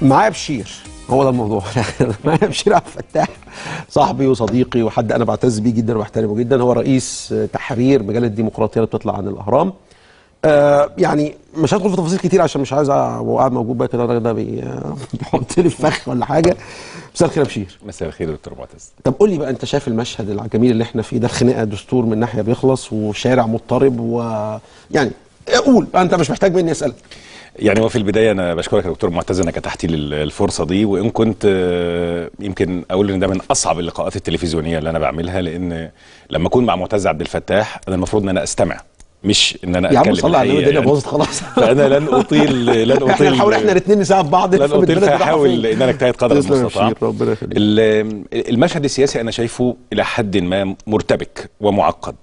معايا بشير هو ده الموضوع معايا بشير عبد الفتاح صاحبي وصديقي وحد انا بعتز بيه جدا وبحترمه جدا هو رئيس تحرير مجله الديمقراطيه اللي بتطلع عن الاهرام آه يعني مش هدخل في تفاصيل كتير عشان مش عايز ابقى قاعد موجود بقى كده الراجل ده بي- بيحط لي في فخ ولا حاجه مساء الخير يا بشير مساء الخير يا دكتور معتز طب قول لي بقى انت شايف المشهد الجميل اللي احنا فيه ده الخناقه دستور من ناحيه بيخلص وشارع مضطرب ويعني قول انت مش محتاج مني اسالك يعني وفي البدايه انا بشكرك يا دكتور معتز انك اتحت لي الفرصه دي وان كنت آه، يمكن اقول ان ده من اصعب اللقاءات التلفزيونيه اللي انا بعملها لان لما اكون مع معتز عبد الفتاح انا المفروض ان انا استمع مش ان انا يا عم اتكلم صلي على النبي الحقيقة الدنيا يعني. باظت خلاص فانا لن اطيل لن اطيل احنا نحاول احنا الاثنين نساعد بعض لن نفهم اطيل الدنيا رايحة فاحاول فين. ان انا اجتهد قدر تسلم يا المستطاع بشير، ربنا يخليك ال- المشهد السياسي انا شايفه الى حد ما مرتبك ومعقد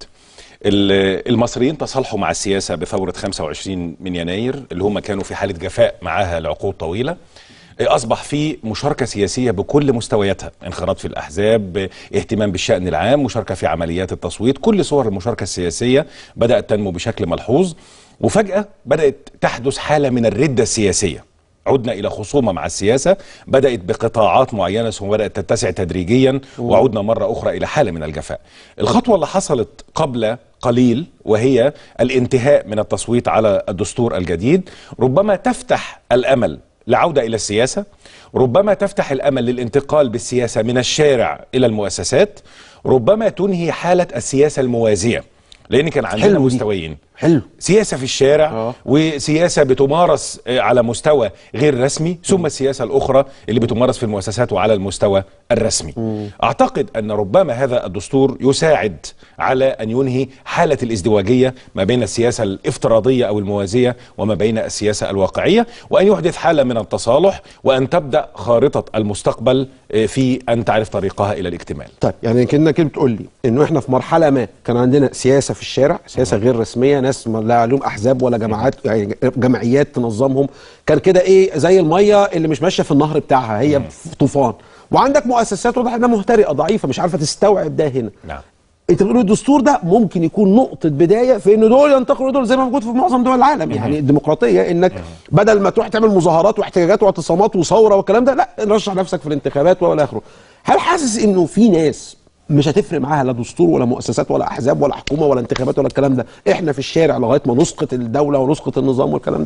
ال- المصريين تصالحوا مع السياسه بثوره 25 من يناير اللي هم كانوا في حاله جفاء معاها لعقود طويله اصبح في مشاركه سياسيه بكل مستوياتها انخراط في الاحزاب اهتمام بالشان العام مشاركه في عمليات التصويت كل صور المشاركه السياسيه بدات تنمو بشكل ملحوظ وفجاه بدات تحدث حاله من الرده السياسيه عدنا الى خصومه مع السياسه بدات بقطاعات معينه ثم بدات تتسع تدريجيا وعدنا مره اخرى الى حاله من الجفاء. الخطوه اللي حصلت قبل قليل وهي الانتهاء من التصويت على الدستور الجديد ربما تفتح الامل لعوده الى السياسه ربما تفتح الامل للانتقال بالسياسه من الشارع الى المؤسسات ربما تنهي حاله السياسه الموازيه لان كان عندنا حلو دي. مستويين حلو سياسه في الشارع آه. وسياسه بتمارس آه، على مستوى غير رسمي ثم السياسه الاخرى اللي بتمارس في المؤسسات وعلى المستوى الرسمي اعتقد ان ربما هذا الدستور يساعد على ان ينهي حاله الازدواجيه ما بين السياسه الافتراضيه او الموازيه وما بين السياسه الواقعيه وان يحدث حاله من التصالح وان تبدا خارطه المستقبل آه، في ان تعرف طريقها الى الاكتمال طيب يعني كانك كده بتقول لي انه احنا في مرحله ما كان عندنا سياسه في الشارع سياسه غير رسميه ناس ما لا عليهم احزاب ولا جماعات يعني جمعيات تنظمهم كان كده ايه زي الميه اللي مش ماشيه في النهر بتاعها هي في طوفان وعندك مؤسسات واضح انها مهترئه ضعيفه مش عارفه تستوعب ده هنا نعم انت بتقول الدستور ده ممكن يكون نقطه بدايه في ان دول ينتقلوا دول زي ما موجود في معظم دول العالم يعني الديمقراطيه انك بدل ما تروح تعمل مظاهرات واحتجاجات واعتصامات وثوره والكلام ده لا رشح نفسك في الانتخابات ولا اخره هل حاسس انه في ناس مش هتفرق معاها لا دستور ولا مؤسسات ولا احزاب ولا حكومه ولا انتخابات ولا الكلام ده احنا في الشارع لغايه ما نسقط الدوله ونسقط النظام والكلام ده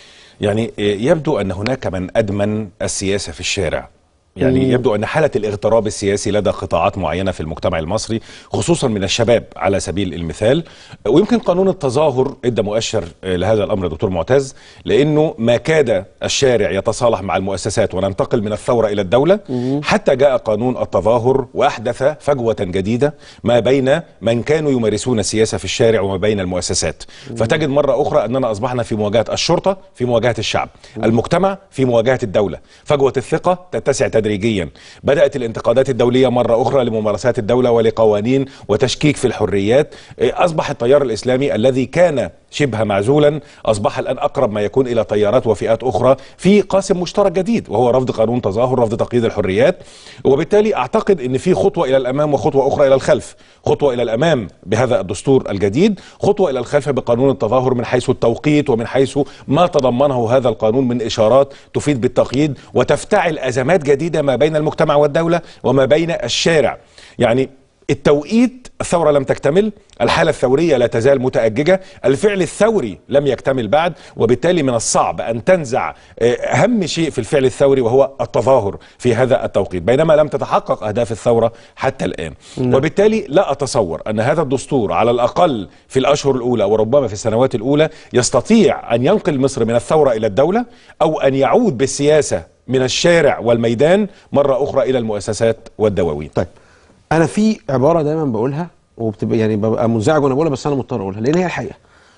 يعني يبدو ان هناك من ادمن السياسه في الشارع يعني يبدو ان حاله الاغتراب السياسي لدى قطاعات معينه في المجتمع المصري خصوصا من الشباب على سبيل المثال ويمكن قانون التظاهر ادى مؤشر لهذا الامر دكتور معتز لانه ما كاد الشارع يتصالح مع المؤسسات وننتقل من الثوره الى الدوله حتى جاء قانون التظاهر واحدث فجوه جديده ما بين من كانوا يمارسون السياسه في الشارع وما بين المؤسسات فتجد مره اخرى اننا اصبحنا في مواجهه الشرطه في مواجهه الشعب المجتمع في مواجهه الدوله فجوه الثقه تتسع تدريجيا بدات الانتقادات الدوليه مره اخرى لممارسات الدوله ولقوانين وتشكيك في الحريات إيه، اصبح التيار الاسلامي الذي كان شبه معزولا اصبح الان اقرب ما يكون الى تيارات وفئات اخرى في قاسم مشترك جديد وهو رفض قانون تظاهر رفض تقييد الحريات وبالتالي اعتقد ان في خطوه الى الامام وخطوه اخرى الى الخلف خطوه الى الامام بهذا الدستور الجديد خطوه الى الخلف بقانون التظاهر من حيث التوقيت ومن حيث ما تضمنه هذا القانون من اشارات تفيد بالتقييد وتفتعل ازمات جديده ما بين المجتمع والدوله وما بين الشارع يعني التوقيت الثورة لم تكتمل الحالة الثورية لا تزال متأججة الفعل الثوري لم يكتمل بعد وبالتالي من الصعب أن تنزع آه، أهم شيء في الفعل الثوري وهو التظاهر في هذا التوقيت بينما لم تتحقق أهداف الثورة حتى الآن وبالتالي لا أتصور أن هذا الدستور على الأقل في الأشهر الأولى وربما في السنوات الأولى يستطيع أن ينقل مصر من الثورة إلى الدولة أو أن يعود بالسياسة من الشارع والميدان مرة أخرى إلى المؤسسات والدواوين طيب انا في عباره دايما بقولها وبتبقى يعني ببقى منزعج وانا بقولها بس انا مضطر اقولها لان هي الحقيقه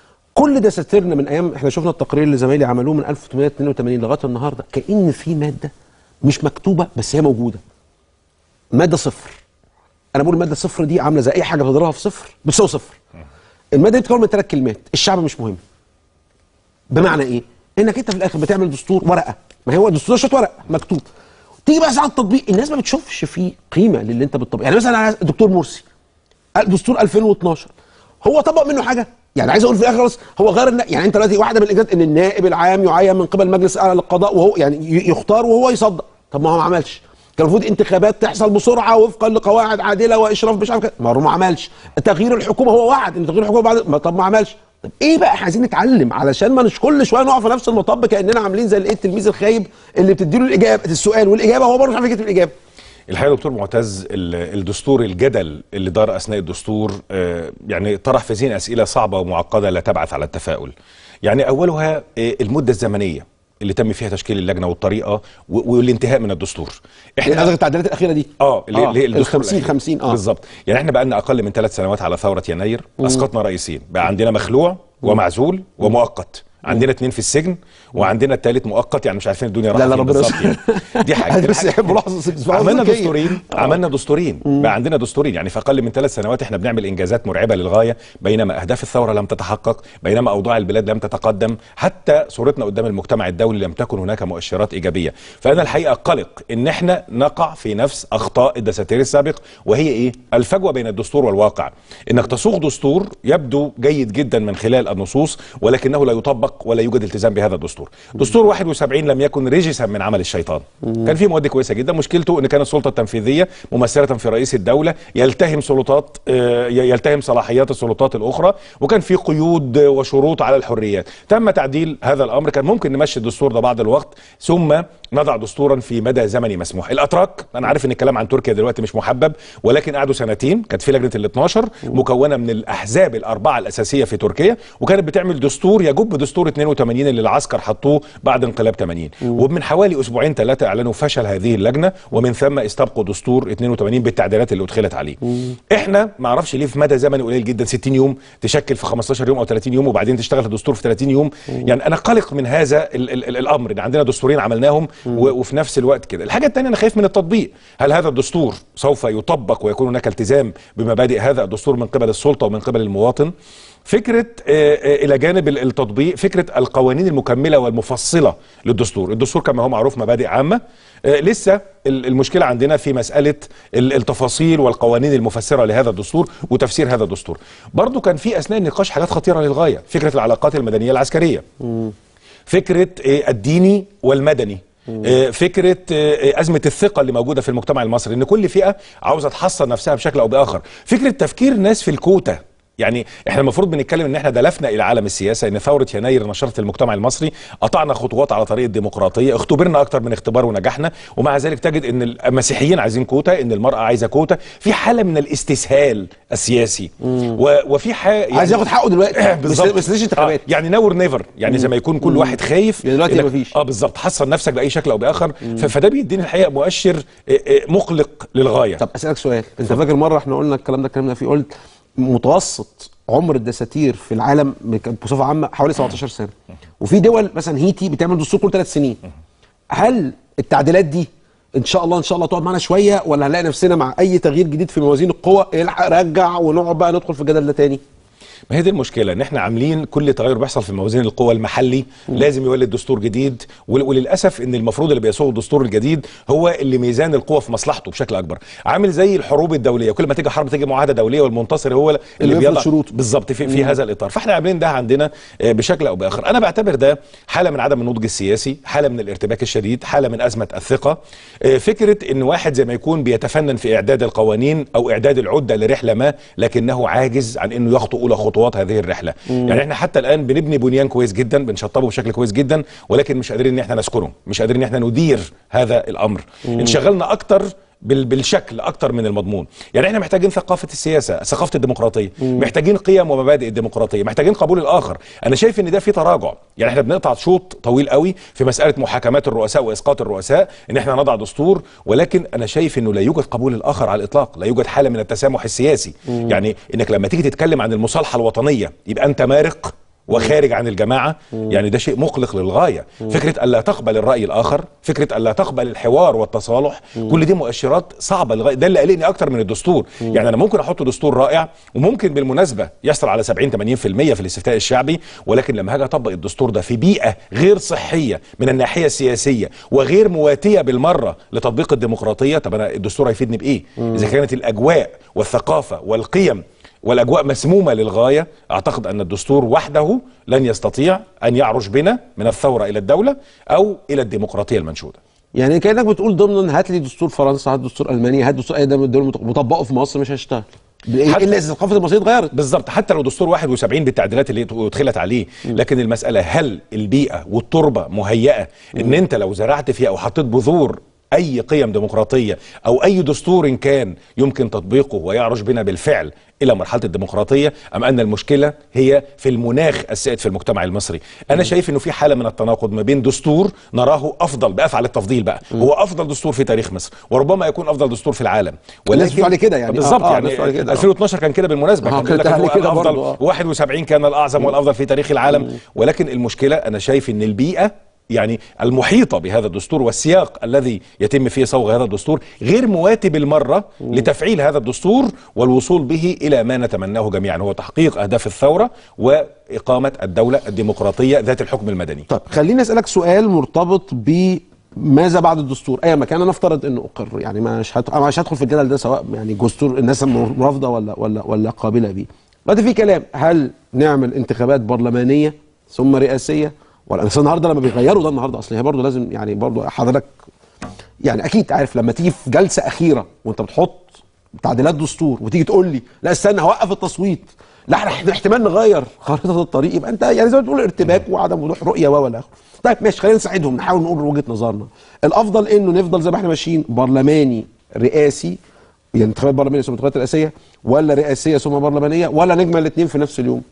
كل ده سترنا من ايام احنا شفنا التقرير اللي زمايلي عملوه من 1882 لغايه النهارده كان في ماده مش مكتوبه بس هي موجوده ماده صفر انا بقول الماده صفر دي عامله زي اي حاجه بتضربها في صفر بتساوي صفر الماده دي بتتكون من ثلاث كلمات الشعب مش مهم بمعنى ايه انك انت في الاخر بتعمل دستور ورقه ما هو دستور شويه ورق مكتوب تيجي بقى ساعه التطبيق الناس ما بتشوفش فيه قيمه للي انت بتطبق يعني مثلا الدكتور مرسي دستور 2012 هو طبق منه حاجه يعني عايز اقول في الاخر خلاص هو غير النا... يعني انت دلوقتي واحده من الاجراءات ان النائب العام يعين من قبل مجلس اعلى للقضاء وهو يعني ي- يختار وهو يصدق طب ما هو ما عملش كان المفروض انتخابات تحصل بسرعه وفقا لقواعد عادله واشراف مش عارف كده. ما هو ما عملش تغيير الحكومه هو وعد ان تغيير الحكومه بعد ما طب ما عملش طب ايه بقى احنا عايزين نتعلم علشان ما مش كل شويه نقع في نفس المطب كاننا عاملين زي الايه التلميذ الخايب اللي بتديله الاجابه السؤال والاجابه هو برضه مش عارف يكتب الاجابه الحقيقه يا دكتور معتز ال- الدستور الجدل اللي دار اثناء الدستور آه، يعني طرح في ذهن اسئله صعبه ومعقده لا تبعث على التفاؤل. يعني اولها آه، المده الزمنيه اللي تم فيها تشكيل اللجنه والطريقه و- والانتهاء من الدستور. قصدك التعديلات الاخيره دي اه اللي اللي هي ال الدستور 50 الأخير. 50 اه بالظبط يعني احنا بقى لنا اقل من ثلاث سنوات على ثوره يناير اسقطنا رئيسين بقى عندنا مخلوع ومعزول ومؤقت عندنا اثنين في السجن وعندنا الثالث مؤقت يعني مش عارفين الدنيا رايحه لا، فين ربنا بالظبط يعني. دي حاجه عايز بس الحاجة- يحب لحظه اسمها عملنا ذكية. دستورين آه. عملنا دستورين بقى عندنا دستورين يعني في اقل من ثلاث سنوات احنا بنعمل انجازات مرعبه للغايه بينما اهداف الثوره لم تتحقق بينما اوضاع البلاد لم تتقدم حتى صورتنا قدام المجتمع الدولي لم تكن هناك مؤشرات ايجابيه فانا الحقيقه قلق ان احنا نقع في نفس اخطاء الدساتير السابق وهي ايه الفجوه بين الدستور والواقع انك تصوغ دستور يبدو جيد جدا من خلال النصوص ولكنه لا يطبق ولا يوجد التزام بهذا الدستور دستور 71 لم يكن رجسا من عمل الشيطان كان في مواد كويسه جدا مشكلته ان كانت السلطه التنفيذيه ممثله في رئيس الدوله يلتهم سلطات آه، يلتهم صلاحيات السلطات الاخرى وكان في قيود وشروط على الحريات تم تعديل هذا الامر كان ممكن نمشي الدستور ده بعض الوقت ثم نضع دستورا في مدى زمني مسموح الاتراك انا عارف ان الكلام عن تركيا دلوقتي مش محبب ولكن قعدوا سنتين كانت في لجنه ال 12 مكونه من الاحزاب الاربعه الاساسيه في تركيا وكانت بتعمل دستور يجب دستور 82 اللي العسكر حطوه بعد انقلاب 80 ومن حوالي اسبوعين ثلاثه اعلنوا فشل هذه اللجنه ومن ثم استبقوا دستور 82 بالتعديلات اللي ادخلت عليه احنا ما اعرفش ليه في مدى زمني قليل جدا 60 يوم تشكل في 15 يوم او 30 يوم وبعدين تشتغل في الدستور في 30 يوم يعني انا قلق من هذا ال ال ال الامر ان عندنا دستورين عملناهم و- وفي نفس الوقت كده الحاجه الثانيه انا خايف من التطبيق هل هذا الدستور سوف يطبق ويكون هناك التزام بمبادئ هذا الدستور من قبل السلطه ومن قبل المواطن فكرة آه، آه، إلى جانب ال- التطبيق فكرة القوانين المكملة والمفصلة للدستور الدستور كما هو معروف مبادئ عامة آه، لسه ال- المشكلة عندنا في مسألة ال- التفاصيل والقوانين المفسرة لهذا الدستور وتفسير هذا الدستور برضو كان في أثناء النقاش حاجات خطيرة للغاية فكرة العلاقات المدنية العسكرية فكرة آه، الديني والمدني آه، فكرة آه، أزمة الثقة اللي موجودة في المجتمع المصري إن كل فئة عاوزة تحصن نفسها بشكل أو بآخر فكرة تفكير الناس في الكوتا يعني احنا المفروض بنتكلم ان احنا دلفنا الى عالم السياسه ان ثوره يناير نشرت المجتمع المصري قطعنا خطوات على طريق الديمقراطيه اختبرنا اكتر من اختبار ونجحنا ومع ذلك تجد ان المسيحيين عايزين كوتا ان المراه عايزه كوتا في حاله من الاستسهال السياسي و... وفي حاجه يعني عايز ياخد حقه دلوقتي بالظبط بس ليش انتخابات آه يعني نور نيفر يعني زي ما يكون كل واحد خايف يعني دلوقتي إنك- مفيش. اه بالظبط حصن نفسك باي شكل او باخر ف- فده بيديني الحقيقه مؤشر آه، آه، مقلق للغايه طب اسالك سؤال انت فاكر مره احنا قلنا الكلام ده اتكلمنا فيه قلت متوسط عمر الدساتير في العالم بصفه عامه حوالي 17 سنه وفي دول مثلا هيتي بتعمل دستور كل ثلاث سنين هل التعديلات دي ان شاء الله ان شاء الله تقعد معانا شويه ولا هنلاقي نفسنا مع اي تغيير جديد في موازين القوى الحق رجع ونقعد بقى ندخل في الجدل ده تاني ما هي دي المشكله ان احنا عاملين كل تغير بيحصل في موازين القوى المحلي لازم يولد دستور جديد ول- وللاسف ان المفروض اللي بيسوق الدستور الجديد هو اللي ميزان القوى في مصلحته بشكل اكبر عامل زي الحروب الدوليه كل ما تيجي حرب تيجي معاهده دوليه والمنتصر هو اللي, اللي يفرض بيضع شروط. بالظبط في, في هذا الاطار فاحنا عاملين ده عندنا آه، بشكل او باخر انا بعتبر ده حاله من عدم النضج السياسي حاله من الارتباك الشديد حاله من ازمه الثقه آه، فكره ان واحد زي ما يكون بيتفنن في اعداد القوانين او اعداد العده لرحله ما لكنه عاجز عن انه يخطو اولى خطوات هذه الرحله يعني احنا حتى الان بنبني بنيان كويس جدا بنشطبه بشكل كويس جدا ولكن مش قادرين ان احنا نسكنه مش قادرين ان احنا ندير هذا الامر انشغلنا اكتر بال- بالشكل اكتر من المضمون يعني احنا محتاجين ثقافه السياسه ثقافه الديمقراطيه محتاجين قيم ومبادئ الديمقراطيه محتاجين قبول الاخر انا شايف ان ده في تراجع يعني احنا بنقطع شوط طويل قوي في مساله محاكمات الرؤساء واسقاط الرؤساء ان احنا نضع دستور ولكن انا شايف انه لا يوجد قبول الاخر على الاطلاق لا يوجد حاله من التسامح السياسي يعني انك لما تيجي تتكلم عن المصالحه الوطنيه يبقى انت مارق وخارج عن الجماعة يعني ده شيء مقلق للغاية فكرة ألا تقبل الرأي الآخر فكرة ألا تقبل الحوار والتصالح كل دي مؤشرات صعبة للغاية ده اللي قلقني أكتر من الدستور يعني أنا ممكن أحط دستور رائع وممكن بالمناسبة يحصل على 70 80% في الاستفتاء الشعبي ولكن لما هاجي أطبق الدستور ده في بيئة غير صحية من الناحية السياسية وغير مواتية بالمرة لتطبيق الديمقراطية طب أنا الدستور هيفيدني بإيه إذا كانت الأجواء والثقافة والقيم والاجواء مسمومه للغايه اعتقد ان الدستور وحده لن يستطيع ان يعرج بنا من الثوره الى الدوله او الى الديمقراطيه المنشوده يعني كانك بتقول ضمنا هات لي دستور فرنسا هات دستور المانيا هات دستور اي دوله من الدول المت- وطبقه في مصر مش هيشتغل حتى- الا اذا ثقافه المصريين اتغيرت بالظبط حتى لو دستور 71 بالتعديلات اللي ادخلت عليه لكن المساله هل البيئه والتربه مهيئه ان انت لو زرعت فيها او حطيت بذور اي قيم ديمقراطيه او اي دستور إن كان يمكن تطبيقه ويعرج بنا بالفعل الى مرحله الديمقراطيه ام ان المشكله هي في المناخ السائد في المجتمع المصري انا شايف انه في حاله من التناقض ما بين دستور نراه افضل بافعل التفضيل بقى هو افضل دستور في تاريخ مصر وربما يكون افضل دستور في العالم الناس بتقول عليه كده يعني. بالظبط آه، آه، يعني الناس بتقول عليه كده، آه. 2012 كان كده بالمناسبه آه، كان بيقول لك كانت هو عليه كده الافضل برضه، آه. 71 كان الاعظم والافضل في تاريخ العالم ولكن المشكله انا شايف ان البيئه يعني المحيطة بهذا الدستور والسياق الذي يتم فيه صوغ هذا الدستور غير مواتي بالمرة لتفعيل هذا الدستور والوصول به إلى ما نتمناه جميعا هو تحقيق أهداف الثورة وإقامة الدولة الديمقراطية ذات الحكم المدني طب خليني اسالك سؤال مرتبط بماذا بعد الدستور اي مكان انا افترض انه اقر يعني مش هت... أنا مش هدخل في الجدل ده سواء يعني دستور الناس رافضه ولا ولا ولا قابله بيه دلوقتي في كلام هل نعمل انتخابات برلمانيه ثم رئاسيه ولا بس النهارده لما بيغيروا ده النهارده اصل هي برضه لازم يعني برضه حضرتك يعني اكيد عارف لما تيجي في جلسه اخيره وانت بتحط تعديلات دستور وتيجي تقول لي لا استنى هوقف التصويت لا احنا احتمال نغير خريطه الطريق يبقى انت يعني زي ما تقول ارتباك وعدم وضوح رؤيه و ولا اخره طيب ماشي خلينا نساعدهم نحاول نقول وجهه نظرنا الافضل انه نفضل زي ما احنا ماشيين برلماني رئاسي يعني انتخابات برلمانيه ثم انتخابات رئاسيه ولا رئاسيه ثم برلمانيه ولا نجمع الاثنين في نفس اليوم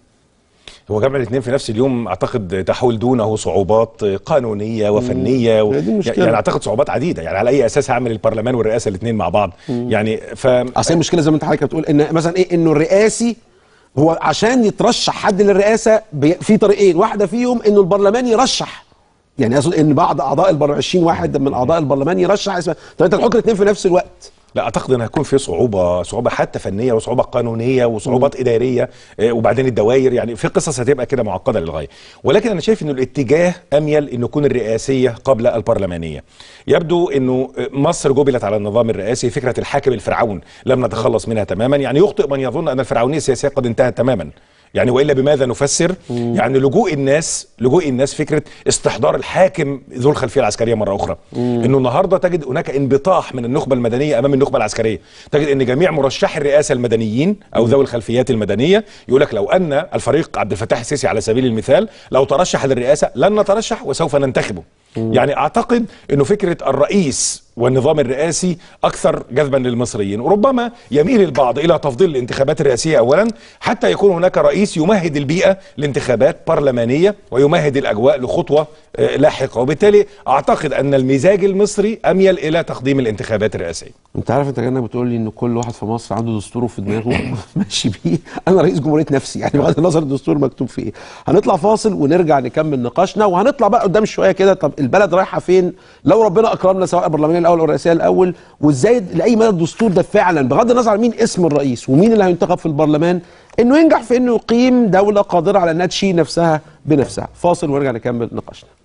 هو جمع الاثنين في نفس اليوم اعتقد تحول دونه صعوبات قانونيه وفنيه و... هي دي المشكلة. يعني اعتقد صعوبات عديده يعني على اي اساس هعمل البرلمان والرئاسه الاثنين مع بعض يعني ف اصل هي المشكله زي ما انت حضرتك بتقول ان مثلا ايه انه الرئاسي هو عشان يترشح حد للرئاسه بي- في طريقين واحده فيهم انه البرلمان يرشح يعني اقصد ان بعض اعضاء البرلمان 20 واحد من اعضاء البرلمان يرشح اسمه طب انت تحط الاثنين في نفس الوقت لا اعتقد ان هيكون في صعوبه صعوبه حتى فنيه وصعوبه قانونيه وصعوبات اداريه آه، وبعدين الدوائر يعني في قصص هتبقى كده معقده للغايه ولكن انا شايف انه الاتجاه اميل انه يكون الرئاسيه قبل البرلمانيه يبدو انه آه، مصر جبلت على النظام الرئاسي فكره الحاكم الفرعون لم نتخلص منها تماما يعني يخطئ من يظن ان الفرعونيه السياسيه قد انتهت تماما يعني والا بماذا نفسر يعني لجوء الناس لجوء الناس فكره استحضار الحاكم ذو الخلفيه العسكريه مره اخرى انه النهارده تجد هناك انبطاح من النخبه المدنيه امام النخبه العسكريه تجد ان جميع مرشحي الرئاسه المدنيين او ذوي الخلفيات المدنيه يقول لك لو ان الفريق عبد الفتاح السيسي على سبيل المثال لو ترشح للرئاسه لن نترشح وسوف ننتخبه يعني اعتقد انه فكره الرئيس والنظام الرئاسي اكثر جذبا للمصريين وربما يميل البعض الى تفضيل الانتخابات الرئاسيه اولا حتى يكون هناك رئيس يمهد البيئه لانتخابات برلمانيه ويمهد الاجواء لخطوه آه، لاحقه وبالتالي اعتقد ان المزاج المصري اميل الى تقديم الانتخابات الرئاسيه انت عارف انت كانك بتقول لي ان كل واحد في مصر عنده دستوره في دماغه ماشي بيه انا رئيس جمهوريه نفسي يعني بغض النظر الدستور مكتوب فيه ايه هنطلع فاصل ونرجع نكمل نقاشنا وهنطلع بقى قدام شويه كده طب البلد رايحه فين لو ربنا اكرمنا سواء البرلمانيه الاول او الرئاسيه الاول وازاي لاي مدى الدستور ده فعلا بغض النظر عن مين اسم الرئيس ومين اللي هينتخب في البرلمان انه ينجح في انه يقيم دوله قادره على انها تشيل نفسها بنفسها فاصل ونرجع نكمل نقاشنا